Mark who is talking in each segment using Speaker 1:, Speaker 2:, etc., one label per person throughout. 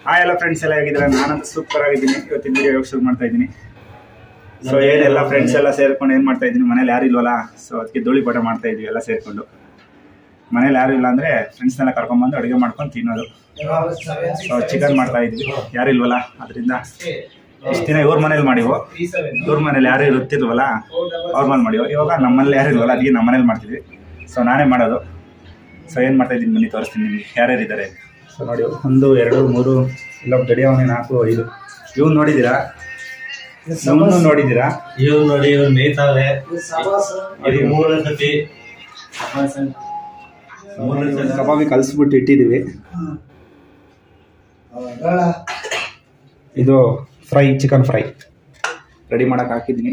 Speaker 1: Hi ಎಲ್ಲ friends ಎಲ್ಲ ಹೇಗಿದ್ದಾರೆ ನಾನಂತೂ ಸೂಪರ್ ಆಗಿದ್ದೀನಿ ಇವತ್ತಿನ ವಿಡಿಯೋ ಶುರು ಮಾಡ್ತಾ ಇದ್ದೀನಿ ಸೊ ಏನೆಲ್ಲ ಫ್ರೆಂಡ್ಸ್ ಎಲ್ಲ ಸೇರ್ಕೊಂಡು ಏನು ಮಾಡ್ತಾ ಇದ್ದೀನಿ ಮನೇಲಿ ಯಾರು ಇಲ್ವಲ್ಲ ಸೊ ಅದಕ್ಕೆ ಧೂಳಿ ಪಟ ಮಾಡ್ತಾ ಇದ್ವಿ ಎಲ್ಲ ಸೇರ್ಕೊಂಡು ಮನೇಲಿ ಯಾರು ಇಲ್ಲ ಅಂದ್ರೆ ಫ್ರೆಂಡ್ಸ್ನೆಲ್ಲ ಕರ್ಕೊಂಡ್ಬಂದು ಅಡುಗೆ ಮಾಡ್ಕೊಂಡು ತಿನ್ನೋದು ಸೊ ಚಿಕನ್ ಮಾಡ್ತಾ ಇದ್ವಿ ಯಾರು ಇಲ್ವಲ್ಲ ಅದರಿಂದ ಇಷ್ಟು ದಿನ ಇವ್ರ ಮನೇಲಿ ಮಾಡಿವು ಇವ್ರ ಮನೇಲಿ ಯಾರು ಇರುತ್ತಿಲ್ವಲ್ಲ ಅವ್ರ ಮನೇಲಿ ಮಾಡಿವು ಇವಾಗ ನಮ್ಮಲ್ಲಿ ಯಾರು ಇಲ್ವಲ್ಲ ಅದಕ್ಕೆ ನಮ್ಮ ಮನೇಲಿ ಮಾಡ್ತಿದ್ವಿ ಸೊ ನಾನೇ ಮಾಡೋದು ಸೊ ಏನು ಮಾಡ್ತಾ ಇದ್ದೀನಿ ಬನ್ನಿ ತೋರಿಸ್ತೀನಿ ನಿಮಗೆ ಯಾರ್ಯಾರು ಇದ್ದಾರೆ ಸೊ ನೋಡಿ ಒಂದು ಎರಡು ಮೂರು ಇಲ್ಲ ಗಡಿಯವನೇ ನಾಲ್ಕು ಐದು ಇವ್ನು ನೋಡಿದ್ದೀರಾ ಇವನು ನೋಡಿದ್ದೀರಾ
Speaker 2: ಇವ್ ನೋಡಿ ಇವ್ ಮೇಯ್ತಾವೆ ಇದು ಮೂರನೇ ಸತಿ ಮೂರನೇ ಸತಿ
Speaker 1: ಕಬಾಬಿ ಕಲಿಸ್ಬಿಟ್ಟು ಇಟ್ಟಿದ್ದೀವಿ ಇದು ಫ್ರೈ ಚಿಕನ್ ಫ್ರೈ ರೆಡಿ ಮಾಡಕ್ಕೆ ಹಾಕಿದ್ದೀನಿ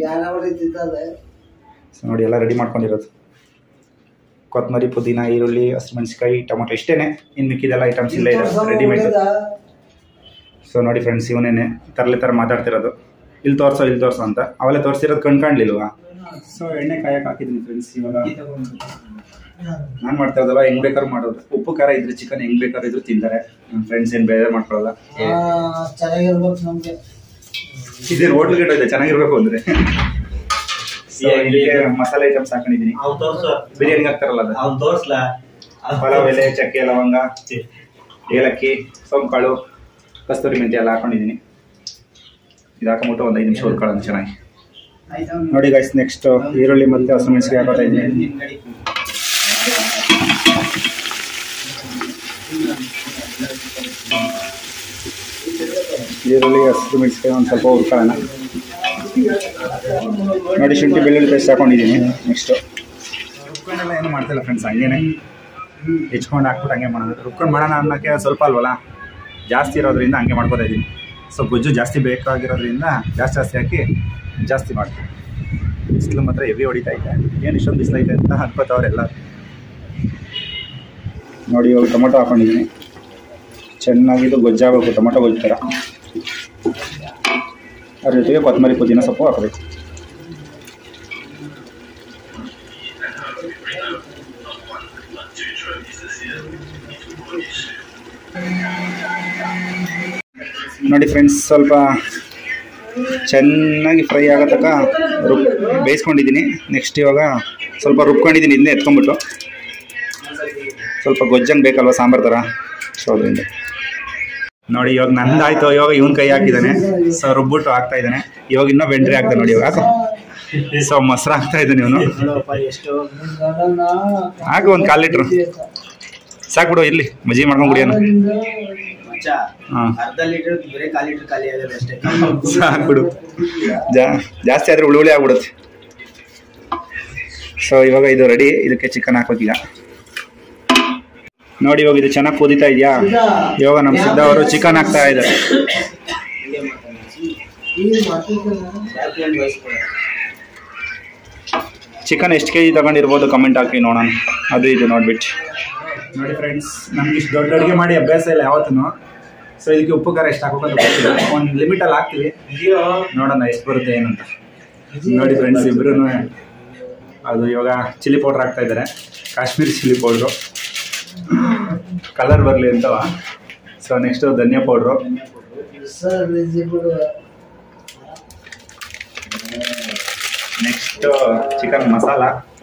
Speaker 1: ಸೊ ನೋಡಿ ಎಲ್ಲ ರೆಡಿ ಮಾಡ್ಕೊಂಡಿರೋದು ಕೊತ್ತಂಬರಿ ಪುದೀನ ಈರುಳ್ಳಿ ಹಸಿಮೆಣಸಿಕಾಯಿ ಟೊಮೊಟೊ ಇಷ್ಟೇನೆ ಇನ್ನು ಮಿಕ್ಕಿದೆಲ್ಲ ಐಟಮ್ಸ್ ಇಲ್ಲ ಇದೆ ರೆಡಿಮೇಡ್ ಸೊ ನೋಡಿ ಫ್ರೆಂಡ್ಸ್ ಇವನೇನೆ ತರಲೆ ಥರ ಮಾತಾಡ್ತಿರೋದು ಇಲ್ಲಿ ತೋರ್ಸೋ ಇಲ್ಲಿ ತೋರ್ಸೋ ಅಂತ ಅವೆಲ್ಲ ತೋರಿಸಿರೋದು ಕಣ್ಕಾಣ್ಲಿಲ್ವಾ ಸೊ ಎಣ್ಣೆ ಕಾಯಕ್ಕೆ ಹಾಕಿದ್ದೀನಿ ಫ್ರೆಂಡ್ಸ್ ಇವಾಗ ನಾನು ಮಾಡ್ತಾ ಇರೋದಲ್ಲ ಹೆಂಗ್ ಬೇಕಾದ್ರೂ ಮಾಡೋದು ಉಪ್ಪು ಖಾರ ಇದ್ರೆ ಚಿಕನ್ ಹೆಂಗ್ ಬೇಕಾದ್ರೂ ಇದ್ರು ತಿಂತಾರೆ ನನ್ನ ಫ್ರೆಂಡ್ಸ್ ಏನು ಬೇಜಾರು ಮಾಡ್ಕೊಳ್ಳಲ್ಲ
Speaker 3: ಚೆನ್ನಾಗಿರ್ಬೇಕು ನಮ್ಗೆ
Speaker 1: ಇದೇನು ಹೋಟ್ಲ್ಗೆ ಇದೆ ಚೆನ್ನಾಗಿರ್ಬೇಕು ಅಂದ್ರೆ So, ಇದಕ್ಕೆ ಮಸಾಲೆ ಐಟಮ್ಸ್ ಹಾಕೊಂಡಿದ್ದೀನಿ
Speaker 2: ಅವ್ನ್ ತೋರ್ಸು
Speaker 1: ಬಿರಿಯಾನಿಗೆ ಹಾಕ್ತಾರಲ್ಲ ಅದು
Speaker 2: ಅವ್ನ್ ತೋರ್ಸ್ಲಾ
Speaker 1: ಪಲಾವ್ ಎಲೆ ಚಕ್ಕೆ ಲವಂಗ ಏಲಕ್ಕಿ ಸೋಂಕಾಳು ಕಸ್ತೂರಿ ಮೆಂತ್ಯ ಎಲ್ಲ ಹಾಕೊಂಡಿದ್ದೀನಿ ಇದು ಹಾಕೊಂಬಿಟ್ಟು ಒಂದು ಐದು ನಿಮಿಷ ಹುರ್ಕೊಳ್ಳೋಣ ಚೆನ್ನಾಗಿ ನೋಡಿ ಗೈಸ್ ನೆಕ್ಸ್ಟ್ ಈರುಳ್ಳಿ ಮತ್ತೆ ಹಸಿಮೆಣಸಿಗೆ ಹಾಕೋತಾ ಇದ್ದೀನಿ ಈರುಳ್ಳಿ ಹಸಿರು ಮೆಣಸಿಗೆ ಒಂದು ಸ್ವಲ್ಪ ಹುರ್ಕೊಳ್ಳೋಣ ನೋಡಿ ಶುಂಠಿ ಬೆಳ್ಳುಳ್ಳಿ ಪೇಸ್ಟ್ ಹಾಕೊಂಡಿದ್ದೀನಿ ನೆಕ್ಸ್ಟು ರುಬ್ಕೊಂಡೆಲ್ಲ ಏನು ಮಾಡ್ತಿಲ್ಲ ಫ್ರೆಂಡ್ಸ್ ಹಂಗೇನೆ ಹೆಚ್ಕೊಂಡು ಹಾಕ್ಬಿಟ್ಟು ಹಂಗೆ ಮಾಡೋದು ರುಬ್ಕೊಂಡು ಮಾಡೋಣ ಅನ್ನೋಕ್ಕೆ ಸ್ವಲ್ಪ ಅಲ್ವಲ್ಲ ಜಾಸ್ತಿ ಇರೋದ್ರಿಂದ ಹಂಗೆ ಮಾಡ್ಕೊತಾ ಇದ್ದೀನಿ ಸೊ ಗೊಜ್ಜು ಜಾಸ್ತಿ ಬೇಕಾಗಿರೋದ್ರಿಂದ ಜಾಸ್ತಿ ಜಾಸ್ತಿ ಹಾಕಿ ಜಾಸ್ತಿ ಮಾಡ್ತೀನಿ ಬಿಸಿಲು ಮಾತ್ರ ಹೆವಿ ಹೊಡಿತಾ ಇದೆ ಏನು ಇಷ್ಟೊಂದು ಬಿಸಿಲೈತೆ ಅಂತ ಅನ್ಕೋತವ್ರೆಲ್ಲ ನೋಡಿ ಇವಾಗ ಟೊಮೊಟೊ ಹಾಕೊಂಡಿದ್ದೀನಿ ಚೆನ್ನಾಗಿದು ಗೊಜ್ಜಾಗಬೇಕು ಟೊಮೊಟೊ ಗೊಜ್ಜು ಥರ ಅದ್ರ ಜೊತೆಗೆ ಕೊತ್ತಂಬರಿ ಪುದೀನ ಸೊಪ್ಪು ಹಾಕಬೇಕು ನೋಡಿ ಫ್ರೆಂಡ್ಸ್ ಸ್ವಲ್ಪ ಚೆನ್ನಾಗಿ ಫ್ರೈ ಆಗೋ ತನಕ ರುಬ್ ಬೇಯಿಸ್ಕೊಂಡಿದ್ದೀನಿ ನೆಕ್ಸ್ಟ್ ಇವಾಗ ಸ್ವಲ್ಪ ರುಬ್ಕೊಂಡಿದ್ದೀನಿ ಇದನ್ನೇ ಎತ್ಕೊಂಡ್ಬಿಟ್ಟು ಸ್ವಲ್ಪ ಗೊಜ್ಜಂಗೆ ಬೇಕಲ್ವ ಸಾಂಬಾರು ಥರ ಸೊ ಅದರಿಂದ ನೋಡಿ ಇವಾಗ ನಂದಾಯ್ತು ಇವಾಗ ಇವನ್ ಕೈ ಹಾಕಿದ್ದಾನೆ ಸೊ ರುಬ್ಬಿಟ್ಟು ಹಾಕ್ತಾ ಇದ್ದಾನೆ ಇವಾಗ ಇನ್ನೂ ಬೆಂಡ್ರಿ ಆಗ್ತಾನೆ ನೋಡಿ ಇವಾಗ ಹಾಕು ಸೊ ಮೊಸರು ಹಾಕ್ತಾ ಇದ್ದಾನೆ ಇವನು
Speaker 2: ಎಷ್ಟು
Speaker 1: ಹಾಕು ಒಂದು ಕಾಲು ಲೀಟ್ರು ಸಾಕ್ಬಿಡು ಇರ್ಲಿ ಮಜ್ಜಿ ಮಾಡ್ಕೊಂಡು ಕುಡಿಯೋಣ
Speaker 2: ಮಚ್ಚ
Speaker 1: ಹಾಂ
Speaker 2: ಅರ್ಧ ಲೀಟರ್ ಬರೀ ಕಾಲ್ ಲೀಟರ್ ಖಾಲಿ ಆಗಲ್ಲ ಅಷ್ಟೇ
Speaker 1: ಸಾಕ್ಬಿಡು ಜಾ ಜಾಸ್ತಿ ಆದರೆ ಹುಳಿ ಹುಳಿ ಆಗ್ಬಿಡುತ್ತೆ ಸೊ ಇವಾಗ ಇದು ರೆಡಿ ಇದಕ್ಕೆ ಚಿಕನ್ ಹಾಕೋಕೀಗ ನೋಡಿ ಇವಾಗ ಇದು ಚೆನ್ನಾಗಿ ಕುದೀತಾ ಇದೆಯಾ ಇವಾಗ ನಮ್ಮ ಸಿದ್ಧ ಅವರು ಚಿಕನ್ ಹಾಕ್ತಾ ಇದ್ದಾರೆ ಚಿಕನ್ ಎಷ್ಟು ಕೆ ಜಿ ತಗೊಂಡಿರ್ಬೋದು ಕಮೆಂಟ್ ಹಾಕಿ ನೋಡೋಣ ಅದು ಇದು ನೋಡ್ಬಿಟ್ಟು ನೋಡಿ ಫ್ರೆಂಡ್ಸ್ ನಮ್ಗೆ ಇಷ್ಟು ದೊಡ್ಡ ಅಡುಗೆ ಮಾಡಿ ಅಭ್ಯಾಸ ಇಲ್ಲ ಯಾವತ್ತೂ ಸೊ ಇದಕ್ಕೆ ಉಪ್ಪು ಖಾರ ಎಷ್ಟು ಹಾಕೋದು ಗೊತ್ತಿಲ್ಲ ಒಂದು ಲಿಮಿಟಲ್ಲಿ ಹಾಕ್ತೀವಿ ನೋಡೋಣ ಎಷ್ಟು ಬರುತ್ತೆ ಏನಂತ ನೋಡಿ ಫ್ರೆಂಡ್ಸ್ ಇಬ್ರು ಅದು ಇವಾಗ ಚಿಲ್ಲಿ ಪೌಡ್ರ್ ಹಾಕ್ತಾ ಇದ್ದಾರೆ ಕಾಶ್ಮೀರಿ ಚಿಲ್ಲಿ ಪೌಡ್ರು ಕಲರ್ ಬರಲಿ ಅಂತವ ಸೊ ನೆಕ್ಸ್ಟು ಧನಿಯಾ ಪೌಡ್ರು
Speaker 3: ಸರ್ ಬಿಡು
Speaker 1: next chicken masala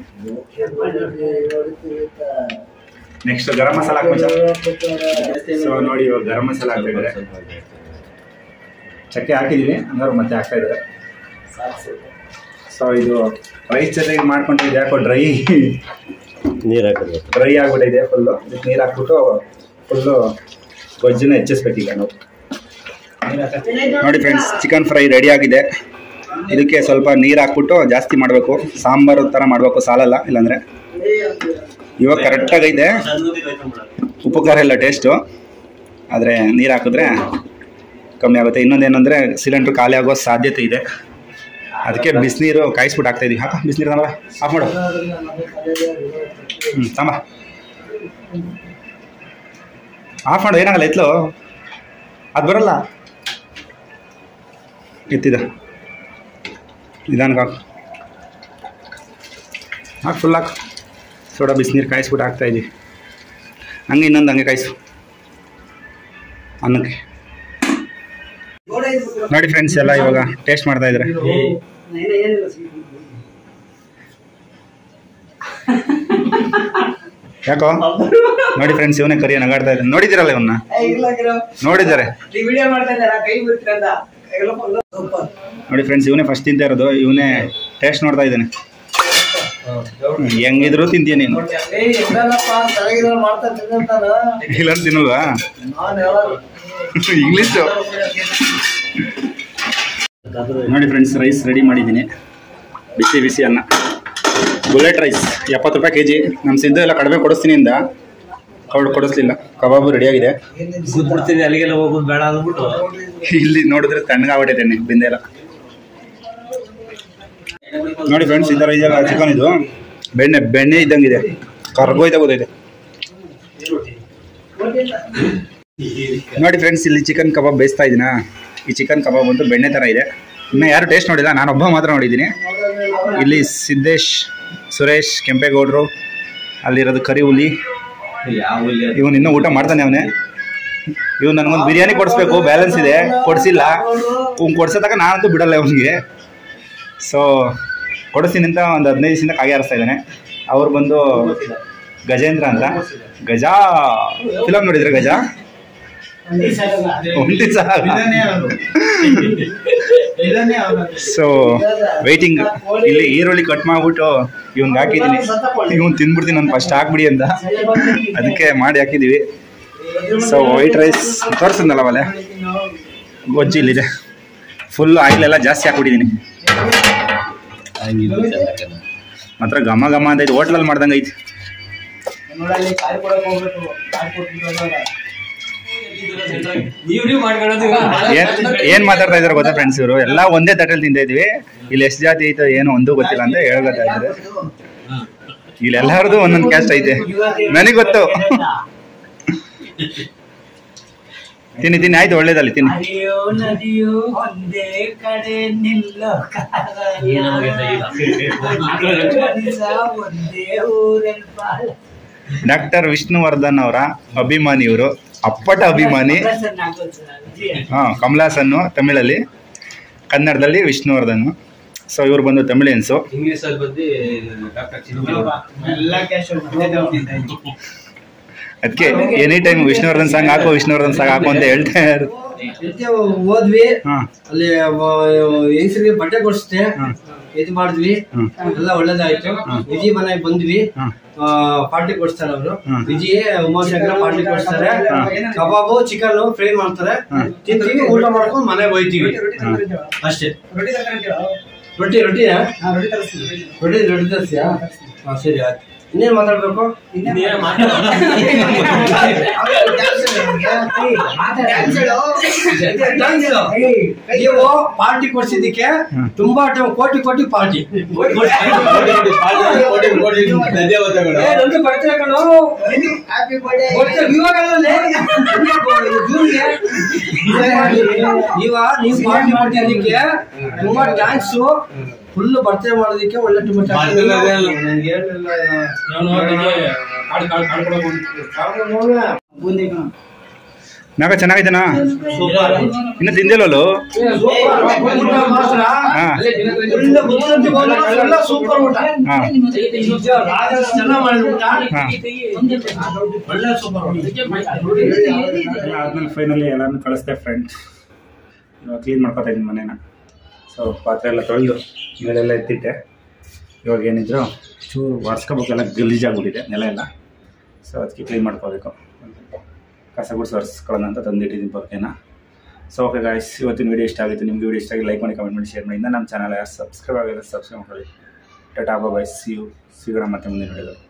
Speaker 1: next garam masala ಹಾಕ್ಬೋದು ಸೊ ನೋಡಿ ಇವಾಗ ಗರಂ ಮಸಾಲ ಹಾಕ್ತಾ ಇದ್ದಾರೆ ಚಕ್ಕೆ ಹಾಕಿದ್ದೀವಿ ಹಂಗಾರು ಮತ್ತೆ ಹಾಕ್ತಾ ಇದ್ದಾರೆ ಸೊ ಇದು ರೈಸ್ ಜೊತೆಗೆ ಮಾಡ್ಕೊಂಡಿದ್ದು ಯಾಕೋ ಡ್ರೈ
Speaker 2: ನೀರ್ ಹಾಕಬೇಕು
Speaker 1: ಡ್ರೈ ಆಗ್ಬಿಟ್ಟಿದೆ ಫುಲ್ಲು ಇದಕ್ಕೆ ನೀರು ಹಾಕ್ಬಿಟ್ಟು ಫುಲ್ಲು ಗೊಜ್ಜನ್ನ ಹೆಚ್ಚಿಸ್ಬೇಕೀಗ ನಾವು ನೋಡಿ ಫ್ರೆಂಡ್ಸ್ ಚಿಕನ್ ಫ್ರೈ ರೆಡಿ ಆಗಿದೆ ಇದಕ್ಕೆ ಸ್ವಲ್ಪ ನೀರು ಹಾಕ್ಬಿಟ್ಟು ಜಾಸ್ತಿ ಮಾಡಬೇಕು ಸಾಂಬಾರು ಥರ ಮಾಡಬೇಕು ಸಾಲಲ್ಲ ಇಲ್ಲಾಂದರೆ ಇವಾಗ ಕರೆಕ್ಟಾಗೈತೆ ಉಪ್ಪು ಖಾರ ಎಲ್ಲ ಟೇಸ್ಟು ಆದರೆ ನೀರು ಹಾಕಿದ್ರೆ ಕಮ್ಮಿ ಆಗುತ್ತೆ ಇನ್ನೊಂದೇನೆಂದರೆ ಸಿಲಿಂಡ್ರ್ ಖಾಲಿ ಆಗೋ ಸಾಧ್ಯತೆ ಇದೆ ಅದಕ್ಕೆ ಬಿಸಿನೀರು ಕಾಯಿಸ್ಬಿಟ್ಟು ಹಾಕ್ತಾ ಇದೀವಿ ಹಾಕ ಬಿಸಿನೀರು ತಮ್ಮ ಆಫ್ ಮಾಡು ಹ್ಞೂ ತಮ್ಮ ಆಫ್ ಮಾಡು ಏನಾಗಲ್ಲ ಎತ್ಲು ಅದು ಬರಲ್ಲ ಎತ್ತಿದ ನಿಧಾನಕ್ಕೆ ಹಾಕು ಹಾಕು ಫುಲ್ ಹಾಕು ಸೋಡಾ ಬಿಸಿನೀರು ಕಾಯಿಸ್ಬಿಟ್ಟು ಹಾಕ್ತಾ ಇದ್ದೀವಿ ಹಂಗೆ ಇನ್ನೊಂದು ಹಂಗೆ ಕಾಯಿಸು ಅನ್ನಕ್ಕೆ ನೋಡಿ ಫ್ರೆಂಡ್ಸ್ ಎಲ್ಲ ಇವಾಗ ಟೇಸ್ಟ್ ಮಾಡ್ತಾ ಇದ್ದಾರೆ ಯಾಕೋ ನೋಡಿ ಫ್ರೆಂಡ್ಸ್ ಇವನೇ ಕರಿಯ ನಗಾಡ್ತಾ ಇದ್ದಾನೆ ನೋಡಿದಿರಲ್ಲ ಇವನ್ನ ನೋಡಿದ್ದಾರೆ
Speaker 3: ವಿಡಿಯೋ ಮಾಡ್ತಾ ಇದ್ದಾರಾ ಕೈ ಬಿಡ್ತೀರಂತ
Speaker 1: ನೋಡಿ ಫ್ರೆಂಡ್ಸ್ ಇವನೇ ಫಸ್ಟ್ ತಿಂತಾ ಇರೋದು ಇವನೇ ಟೇಸ್ಟ್ ನೋಡ್ತಾ ಇದ್ದಾನೆ ಹೆಂಗಿದ್ರು ತಿಂತೀಯ ನೀನು
Speaker 3: ಏಯ್ ಎಲ್ಲಲ್ಲಪ್ಪ ಚೆನ್ನಾಗಿರೋ ಮಾಡ್ತಾ ತಿನ್ನಂತಾನ
Speaker 1: ಇಲ್ಲ ತಿನ್ನಲ್ವಾ
Speaker 3: ನಾನು ಯಾವಾಗ
Speaker 1: ಇಂಗ್ಲೀಷು ನೋಡಿ ಫ್ರೆಂಡ್ಸ್ ರೈಸ್ ರೆಡಿ ಮಾಡಿದ್ದೀನಿ ಬಿಸಿ ಬಿಸಿ ಅನ್ನ ಬುಲೆಟ್ ರೈಸ್ ಎಪ್ಪತ್ತು ರೂಪಾಯಿ ಕೆ ಜಿ ನಮ್ಮ ಸಿದ್ದು ಎಲ್ಲ ಕಡಿಮೆ ಕೊಡಿಸ್ತೀನಿ ಇಂದ ಕೌಡ್ ಕೊಡಿಸ್ಲಿಲ್ಲ ಕಬಾಬು ರೆಡಿಯಾಗಿದೆ
Speaker 2: ಕೂತ್ಬಿಡ್ತೀನಿ ಅಲ್ಲಿಗೆಲ್ಲ ಹೋಗೋದು ಬೇಡ ಅಂದ್ಬಿಟ್ಟು
Speaker 1: ಇಲ್ಲಿ ನೋಡಿದ್ರೆ ತಣ್ಣಗಾಗ್ಬಿಟ್ಟೈತೆ ಬಿಂದೆ ಎಲ್ಲ ನೋಡಿ ಫ್ರೆಂಡ್ಸ್ ಈ ಥರ ಇದೆಯಲ್ಲ ಚಿಕನ್ ಇದು ಬೆಣ್ಣೆ ಬೆಣ್ಣೆ ಇದ್ದಂಗಿದೆ ಕರ್ಗೋಯ್ತಾ ಗೊತ್ತೈತೆ ನೋಡಿ ಫ್ರೆಂಡ್ಸ್ ಇಲ್ಲಿ ಚಿಕನ್ ಕಬಾಬ್ ಬೇಯಿಸ್ತಾ ಇದ್ದೀನಾ ಈ ಚಿಕನ್ ಕಬಾಬ್ ಅಂತೂ ಬೆಣ್ಣೆ ಥರ ಇದೆ ಇನ್ನು ಯಾರು ಟೇಸ್ಟ್ ನೋಡಿಲ್ಲ ನಾನು ಒಬ್ಬ ಮಾತ್ರ ನೋಡಿದ್ದೀನಿ ಇಲ್ಲಿ ಸಿದ್ದೇಶ್ ಸುರೇಶ್ ಕೆಂಪೇಗೌಡರು ಅಲ್ಲಿರೋದು ಕರಿ ಹುಲಿ
Speaker 2: ಯಾವ ಇಲ್ಲಿ
Speaker 1: ಇವನು ಇನ್ನೂ ಊಟ ಮಾಡ್ತಾನೆ ಅವನೇ ಇವ್ ನನಗೊಂದು ಬಿರಿಯಾನಿ ಕೊಡಿಸ್ಬೇಕು ಬ್ಯಾಲೆನ್ಸ್ ಇದೆ ಕೊಡಿಸಿಲ್ಲ ಅವ್ನು ಕೊಡ್ಸೋ ತನಕ ನಾನಂತೂ ಬಿಡಲ್ಲ ಅವನಿಗೆ ಸೊ ಕೊಡಿಸ್ತೀನಿ ಅಂತ ಒಂದು ಹದಿನೈದು ದಿವಸದಿಂದ ಕಾಗೆ ಆರಿಸ್ತಾ ಇದ್ದಾನೆ ಅವ್ರು ಬಂದು ಗಜೇಂದ್ರ ಅಂತ ಗಜ ಫಿಲಮ್ ನೋಡಿದ್ರೆ ಗಜ ಒಂಟಿ ಸೊ ವೈಟಿಂಗ್ ಇಲ್ಲಿ ಈರುಳ್ಳಿ ಕಟ್ ಮಾಡ್ಬಿಟ್ಟು ಇವ್ನಿಗೆ ಹಾಕಿದ್ದೀನಿ ಇವ್ನು ತಿಂದ್ಬಿಡ್ತೀನಿ ನಾನು ಫಸ್ಟ್ ಹಾಕ್ಬಿಡಿ ಅಂತ ಅದಕ್ಕೆ ಮಾಡಿ ಹಾಕಿದ್ದೀವಿ ಸೊ ವೈಟ್ ರೈಸ್ ತೋರಿಸಿದ್ನಲ್ಲ ಅವಲೆ ಗೊಜ್ಜು ಇಲ್ಲಿದೆ ಫುಲ್ ಆಯಿಲ್ ಎಲ್ಲ ಜಾಸ್ತಿ ಹಾಕ್ಬಿಟ್ಟಿದ್ದೀನಿ ಮಾತ್ರ ಘಮ ಘಮ ಅಂತ ಐತೆ ಹೋಟ್ಲಲ್ಲಿ ಮಾಡ್ದಂಗೆ ಐತಿ
Speaker 3: ನೋಡಲ್ಲಿ ಕಾಯಿ ಕೊಡಕ್ ಹೋಗ್ಬೇಕು ಕಾಯಿ ಕೊಟ್ಬಿಟ್ಟು
Speaker 2: ನೀವು ನೀವು ಮಾಡ್ಕೊಳ್ಳೋದು
Speaker 1: ಏನ್ ಏನ್ ಮಾತಾಡ್ತಾ ಇದಾರೆ ಗೊತ್ತಾ ಫ್ರೆಂಡ್ಸ್ ಇವರು ಎಲ್ಲ ಒಂದೇ ತಟ್ಟೆಲಿ ತಿಂತಾ ಇದ್ವಿ ಇಲ್ಲಿ ಎಷ್ಟು ಜಾತಿ ಐತೆ ಏನು ಒಂದು ಗೊತ್ತಿಲ್ಲ ಅಂತ ಹೇಳ್ಕೊತಾ ಇದ್ದಾರೆ ಇಲ್ಲಿ ಎಲ್ಲರದು ಒಂದೊಂದು ಕ್ಯಾಸ್ಟ್ ಐತೆ ನನಗೆ ಗೊತ್ತು ತಿನ್ನಿ ತಿನ್ನಿ ಆಯ್ತು ಒಳ್ಳೇದಲ್ಲಿ ತಿನ್ನಿ
Speaker 3: ಹರಿಯೋ ನದಿಯೋ ಒಂದೇ ಕಡೆ ನಿಲ್ಲೋ ಮನುಷ್ಯ ಒಂದೇ ಊರಲ್ಲಿ ಬಾಳ
Speaker 1: ಡಾಕ್ಟರ್ ವಿಷ್ಣುವರ್ಧನ್ ಅವರ ಅಭಿಮಾನಿ ಇವರು ಅಪ್ಪಟ ಅಭಿಮಾನಿ ಹಾ ಕಮಲಾಸನ್ನು ತಮಿಳಲ್ಲಿ ಕನ್ನಡದಲ್ಲಿ ವಿಷ್ಣುವರ್ಧನ್ ಸೊ ಇವ್ರು ಬಂದು ತಮಿಳಿಯನ್ಸು
Speaker 2: ಇಂಗ್ಲಿಷ್ ಅಲ್ಲಿ ಬಂದು ಡಾಕ್ಟರ್ ಚಿನ್ನಪ್ಪ
Speaker 3: ಎಲ್ಲ ಕ್ಯಾಶ್
Speaker 1: ಅದಕ್ಕೆ ಎನಿ ಟೈಮ್ ವಿಷ್ಣುವರ್ಧನ್ ಸಾಂಗ್ ಹಾಕು ವಿಷ್ಣುವರ್ಧನ್ ಸಾಂಗ್ ಹಾಕು ಅಂತ ಹೇಳ್ತಾ ಇರು
Speaker 3: ಹೋದ್ವಿ
Speaker 1: ಹಾ
Speaker 3: ಅಲ್ಲಿ ಹೆಂಗಸರಿಗೆ ಬಟ್ಟೆ ಕೊಡಿಸ್ದೆ
Speaker 1: ಹ್ಮ್.
Speaker 3: ಇದು ಮಾಡಿದ್ವಿ
Speaker 1: ಹ್ಮ್.
Speaker 3: ಎಲ್ಲ ಒಳ್ಳೇದಾಯ್ತು ವಿಜಿ ಮನೆಗೆ ಬಂದ್ವಿ
Speaker 1: ಹ್ಮ್.
Speaker 3: ಪಾರ್ಟಿ ಕೊಡಿಸ್ತಾರೆ ಅವರು
Speaker 1: ಹ್ಮ್.
Speaker 3: ವಿಜಿ ಉಮಾಶಂಕರ ಪಾರ್ಟಿ ಕೊಡಿಸ್ತಾರೆ
Speaker 1: ಹ್ಮ್.
Speaker 3: ಕಬಾಬು ಚಿಕನ್ ಫ್ರೈ ಮಾಡ್ತಾರೆ
Speaker 1: ಹ್ಮ್.
Speaker 3: ತಿಂತೀವಿ ಊಟ ಮಾಡ್ಕೊಂಡು ಮನೆಗೆ ಹೋಯ್ತೀವಿ ಅಷ್ಟೇ ರೊಟ್ಟಿ ರೊಟ್ಟಿ ರೊಟ್ಟಿ ರೊಟ್ಟಿ ತರಿಸಿಯಾ ಹಾ ಸರಿ ಆಯ್ತು ಇನ್ನೇನ್ ಮಾತಾಡ್ಬೇಕು ನೀವು ಪಾರ್ಟಿ ಕೊಡ್ಸಿದ್ದಕ್ಕೆ
Speaker 1: ಹ್ಮ್.
Speaker 3: ತುಂಬಾ ಟೈಮ್ ಕೋಟಿ ಕೋಟಿ ಪಾರ್ಟಿ
Speaker 2: ಧನ್ಯವಾದಗಳು
Speaker 3: ಏ, ನಂದು birthday ಕಣೋ. birthday ಇವಾಗಲ್ಲ ಜೂನ್ಗೆ ಇವ ನೀವು ಪಾರ್ಟಿ ಮಾಡ್ತಿದ್ದಕ್ಕೆ ತುಂಬಾ ಥ್ಯಾಂಕ್ಸ್ ಫುಲ್ ಬರ್ತ್ಡೇ ಮಾಡೋದಕ್ಕೆ ಒಳ್ಳೆ ತುಂಬಾ thanks. ನನ್ಗೆ ಹೇಳಿಲ್ಲ. ಬೂಂದಿ ಕಣೋ.
Speaker 1: ನಾಗ ಚೆನ್ನಾಗೈತನಾ ಇನ್ನು ತಿಂದಿಲ್ಲಲು
Speaker 3: ಏ, super. ಊಟ ಮಾತ್ರ
Speaker 1: ಹಾ.
Speaker 3: full ಬುದ್ಧಿವಂತಿಕೆ ಹೋದ್ರೆ ಎಲ್ಲ ಸೂಪರ್ ಊಟ
Speaker 1: ಹಾ
Speaker 3: ನಿಜ, ರಾಜೇಶ್ ಚೆನ್ನಾಗ್ ಮಾಡಿದ ಊಟ
Speaker 1: ಹಾ
Speaker 3: ಒಳ್ಳೆ ಸೂಪರ್ ಊಟ
Speaker 1: ಆದ್ಮೇಲೆ ಫೈನಲಿ ಎಲ್ಲಾನು ಕಳಿಸ್ದೆ ಫ್ರೆಂಡ್ಸ್ ಇವಾಗ ಕ್ಲೀನ್ ಮಾಡ್ಕೊತಾ ಇದ್ದೀನಿ ಮನೇನ ಸೊ ಪಾತ್ರೆ ಎಲ್ಲ ತೊಳೆದು ಮೇಲೆಲ್ಲ ಎತ್ತಿಟ್ಟೆ ಇವಾಗ ಏನಿದ್ರು ಚೂರು ಒರೆಸ್ಕೋಬೇಕೆಲ್ಲ ಗಲೀಜಾಗ್ಬಿಟ್ಟಿದೆ ನೆಲ ಎಲ್ಲ ಸೊ ಅದಕ್ಕೆ ಕ್ಲೀನ್ ಮಾಡ್ಕೋಬೇಕು ಕಸ ಗುಡಿಸಿ ಒರೆಸ್ಕೊಳ್ಳೋಣ ಅಂತ ತಂದಿಟ್ಟಿದ್ದೀನಿ ಪೊರ್ಕೆನ ಸೊ ಓಕೆ ಗಾಯ್ಸ್ ಇವತ್ತಿನ ವೀಡಿಯೋ ಇಷ್ಟ ಆಗಿತ್ತು ನಿಮ್ಗೆ ವೀಡಿಯೋ ಇಷ್ಟ ಆಗಿ ಲೈಕ್ ಮಾಡಿ ಕಮೆಂಟ್ ಮಾಡಿ ಶೇರ್ ಮಾಡಿ ಇನ್ನು ನಮ್ಮ ಚಾನಲ್ ಯಾರು ಸಬ್ಸ್ಕ್ರೈಬ್ ಆಗಿಲ್ಲ ಸಬ್ಸ್ಕ್ರೈಬ್ ಮಾಡಿ ಟಾಟಾ ಬಾಯ್ ಸಿ ಯು ಸಿಗೋಣ ಮತ್ತೆ ಮುಂದಿನ ವಿಡಿಯೋದಲ್ಲಿ